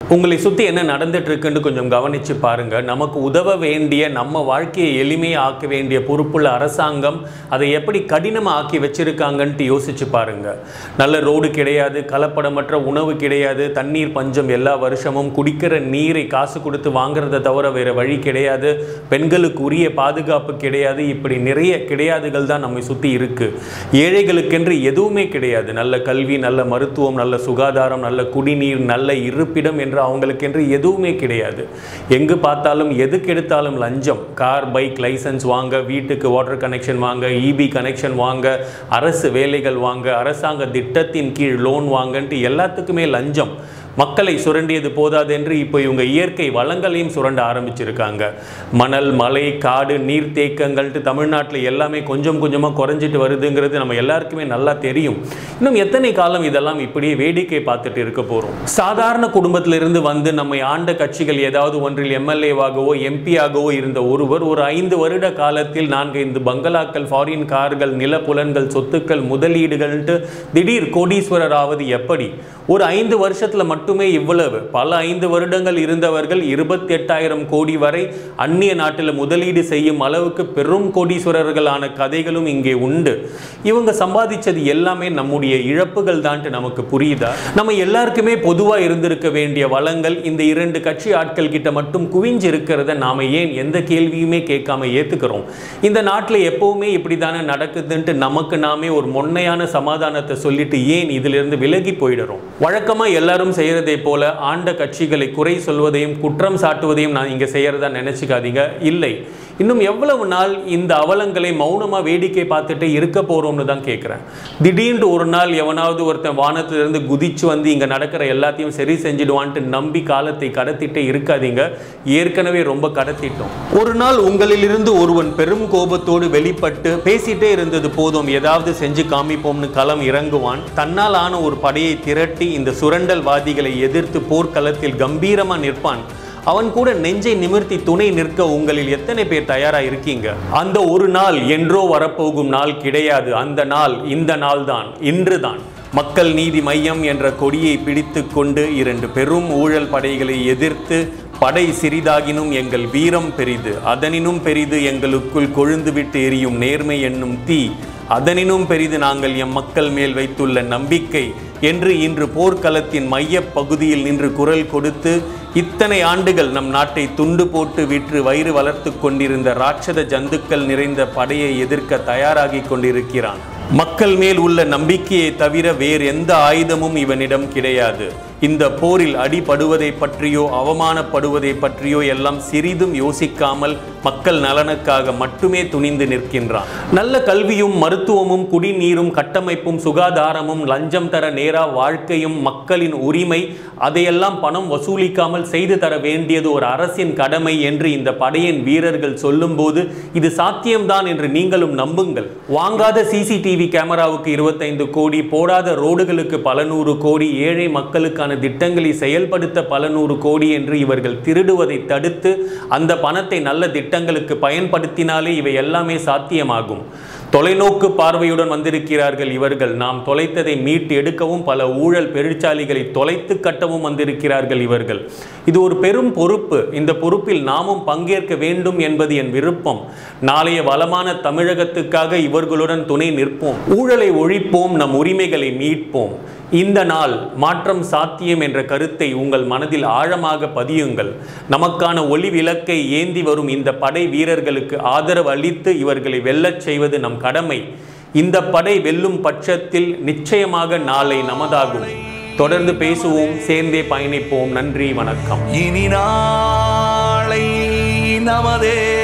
உங்களை சுற்றி என்ன நடந்துட்டு இருக்குன்னு கொஞ்சம் கவனிச்சு பாருங்க நமக்கு உதவ வேண்டிய நம்ம வாழ்க்கையை எளிமையாக ஆக்க வேண்டிய பொறுப்புள்ள அரசாங்கம் அதை எப்படி கடினமாக ஆக்கி வச்சிருக்காங்கன்ட்டு யோசிச்சு பாருங்க நல்ல ரோடு கிடையாது கலப்படமற்ற உணவு கிடையாது தண்ணீர் பஞ்சம் எல்லா வருஷமும் குடிக்கிற நீரை காசு கொடுத்து வாங்குறதை தவிர வேற வழி கிடையாது பெண்களுக்கு உரிய பாதுகாப்பு கிடையாது இப்படி நிறைய கிடையாதுகள் தான் நம்மை சுற்றி இருக்கு ஏழைகளுக்கென்று எதுவுமே கிடையாது நல்ல கல்வி நல்ல மருத்துவம் நல்ல சுகாதாரம் நல்ல குடிநீர் நல்ல இருப்பிடம் என்று அவங்களுக்கென்று எதுவுமே கிடையாது எங்கு பார்த்தாலும் எதுக்கு எடுத்தாலும் லஞ்சம் கார் பைக் லைசன்ஸ் வாங்க வீட்டுக்கு வாட்டர் கனெக்ஷன் வாங்க இபி கனெக்ஷன் வாங்க அரசு வேலைகள் வாங்க அரசாங்க திட்டத்தின் கீழ் லோன் வாங்கன்ட்டு எல்லாத்துக்குமே லஞ்சம் மக்களை சுரண்டியது போதாது என்று இப்போ இவங்க இயற்கை வளங்களையும் சுரண்ட ஆரம்பிச்சிருக்காங்க மணல் மலை காடு நீர்த்தேக்கங்கள்ட்டு தமிழ்நாட்டில் எல்லாமே கொஞ்சம் கொஞ்சமாக குறைஞ்சிட்டு வருதுங்கிறது நம்ம எல்லாருக்குமே நல்லா தெரியும் இன்னும் எத்தனை காலம் இதெல்லாம் இப்படியே வேடிக்கை பார்த்துட்டு இருக்க போகிறோம் சாதாரண குடும்பத்திலிருந்து வந்து நம்மை ஆண்ட கட்சிகள் ஏதாவது ஒன்றில் எம்எல்ஏவாகவோ எம்பியாகவோ இருந்த ஒருவர் ஒரு ஐந்து வருட காலத்தில் நான்கு ஐந்து பங்களாக்கள் ஃபாரின் கார்கள் நிலப்புலன்கள் சொத்துக்கள் முதலீடுகள்ட்டு திடீர் கோடீஸ்வரர் ஆவது எப்படி ஒரு ஐந்து வருஷத்துல மட்டுமே இவ்வளவு பல ஐந்து வருடங்கள் இருந்தவர்கள் இருபத்தி எட்டாயிரம் கோடி வரை அந்நிய நாட்டில் முதலீடு செய்யும் அளவுக்கு பெரும் கோடீஸ்வரர்களான கதைகளும் இங்கே உண்டு இவங்க சம்பாதிச்சது எல்லாமே நம்முடைய இழப்புகள் தான்ட்டு நமக்கு புரியுதா நம்ம எல்லாருக்குமே பொதுவாக இருந்திருக்க வேண்டிய வளங்கள் இந்த இரண்டு கட்சி ஆட்கள் கிட்ட மட்டும் குவிஞ்சு இருக்கிறத நாம ஏன் எந்த கேள்வியுமே கேட்காம ஏத்துக்கிறோம் இந்த நாட்டில் எப்பவுமே இப்படி தானே நடக்குதுன்ட்டு நமக்கு நாமே ஒரு மொன்னையான சமாதானத்தை சொல்லிட்டு ஏன் இதிலிருந்து விலகி போயிடுறோம் வழக்கமா எல்லாரும் செய்யறதை போல ஆண்ட கட்சிகளை குறை சொல்வதையும் குற்றம் சாட்டுவதையும் நான் இங்க செய்யறதா நினைச்சுக்காதீங்க இல்லை இன்னும் எவ்வளவு நாள் இந்த அவலங்களை மௌனமா வேடிக்கை பார்த்துட்டு இருக்க போறோம்னு தான் கேட்குறேன் திடீர்னு ஒரு நாள் எவனாவது ஒருத்தன் வானத்திலிருந்து குதிச்சு வந்து இங்க நடக்கிற எல்லாத்தையும் சரி செஞ்சிடுவான்ட்டு நம்பி காலத்தை கடத்திட்டே இருக்காதீங்க ஏற்கனவே ரொம்ப கடத்திட்டோம் ஒரு நாள் உங்களிலிருந்து ஒருவன் பெரும் கோபத்தோடு வெளிப்பட்டு பேசிட்டே இருந்தது போதும் ஏதாவது செஞ்சு காமிப்போம்னு களம் இறங்குவான் தன்னால் ஆன ஒரு படையை திரட்டி இந்த சுரண்டல்வாதிகளை எதிர்த்து போர்க்களத்தில் கம்பீரமா நிற்பான் அவன் கூட நெஞ்சை நிமிர்த்தி துணை நிற்க உங்களில் எத்தனை பேர் தயாரா இருக்கீங்க அந்த ஒரு நாள் என்றோ வரப்போகும் நாள் கிடையாது அந்த நாள் இந்த நாள் தான் இன்றுதான் மக்கள் நீதி மையம் என்ற கொடியை பிடித்து கொண்டு இரண்டு பெரும் ஊழல் படைகளை எதிர்த்து படை சிறிதாகினும் எங்கள் வீரம் பெரிது அதனினும் பெரிது எங்களுக்குள் கொழுந்துவிட்டு எரியும் நேர்மை என்னும் தீ அதனினும் பெரிது நாங்கள் எம் மக்கள் மேல் வைத்துள்ள நம்பிக்கை என்று இன்று போர்க்களத்தின் மையப் பகுதியில் நின்று குரல் கொடுத்து இத்தனை ஆண்டுகள் நம் நாட்டை துண்டு போட்டு விற்று வயிறு வளர்த்து கொண்டிருந்த ராட்சத ஜந்துக்கள் நிறைந்த படையை எதிர்க்க தயாராகி கொண்டிருக்கிறான் மக்கள் மேல் உள்ள நம்பிக்கையை தவிர வேறு எந்த ஆயுதமும் இவனிடம் கிடையாது இந்த போரில் அடிபடுவதை பற்றியோ அவமானப்படுவதை பற்றியோ எல்லாம் சிறிதும் யோசிக்காமல் மக்கள் நலனுக்காக மட்டுமே துணிந்து நிற்கின்றான் நல்ல கல்வியும் மருத்துவமும் குடிநீரும் கட்டமைப்பும் சுகாதாரமும் லஞ்சம் தர நேரா வாழ்க்கையும் மக்களின் உரிமை அதையெல்லாம் பணம் வசூலிக்காமல் செய்து தர வேண்டியது ஒரு அரசின் கடமை என்று இந்த படையின் வீரர்கள் சொல்லும்போது இது சாத்தியம்தான் என்று நீங்களும் நம்புங்கள் வாங்காத சிசிடிவி கேமராவுக்கு இருபத்தைந்து கோடி போடாத ரோடுகளுக்கு பல நூறு கோடி ஏழை மக்களுக்கான திட்டங்களை செயல்படுத்த பல நூறு கோடி என்று இவர்கள் திருடுவதை தடுத்து அந்த பணத்தை நல்ல திட்டங்களுக்கு பயன்படுத்தினாலே இவை எல்லாமே சாத்தியமாகும் தொலைநோக்கு பார்வையுடன் வந்திருக்கிறார்கள் இவர்கள் நாம் தொலைத்ததை மீட்டு எடுக்கவும் பல ஊழல் பெருச்சாலிகளை தொலைத்து கட்டவும் வந்திருக்கிறார்கள் இவர்கள் இது ஒரு பெரும் பொறுப்பு இந்த பொறுப்பில் நாமும் பங்கேற்க வேண்டும் என்பது என் விருப்பம் நாளைய வளமான தமிழகத்துக்காக இவர்களுடன் துணை நிற்போம் ஊழலை ஒழிப்போம் நம் உரிமைகளை மீட்போம் இந்த நாள் மாற்றம் சாத்தியம் என்ற கருத்தை உங்கள் மனதில் ஆழமாக பதியுங்கள் நமக்கான ஒளி விளக்கை ஏந்தி வரும் இந்த படை வீரர்களுக்கு ஆதரவு அளித்து இவர்களை வெல்லச் செய்வது நம் கடமை இந்த படை வெல்லும் பட்சத்தில் நிச்சயமாக நாளை நமதாகும் தொடர்ந்து பேசுவோம் சேர்ந்தே பயணிப்போம் நன்றி வணக்கம் இனி நாளை நமதே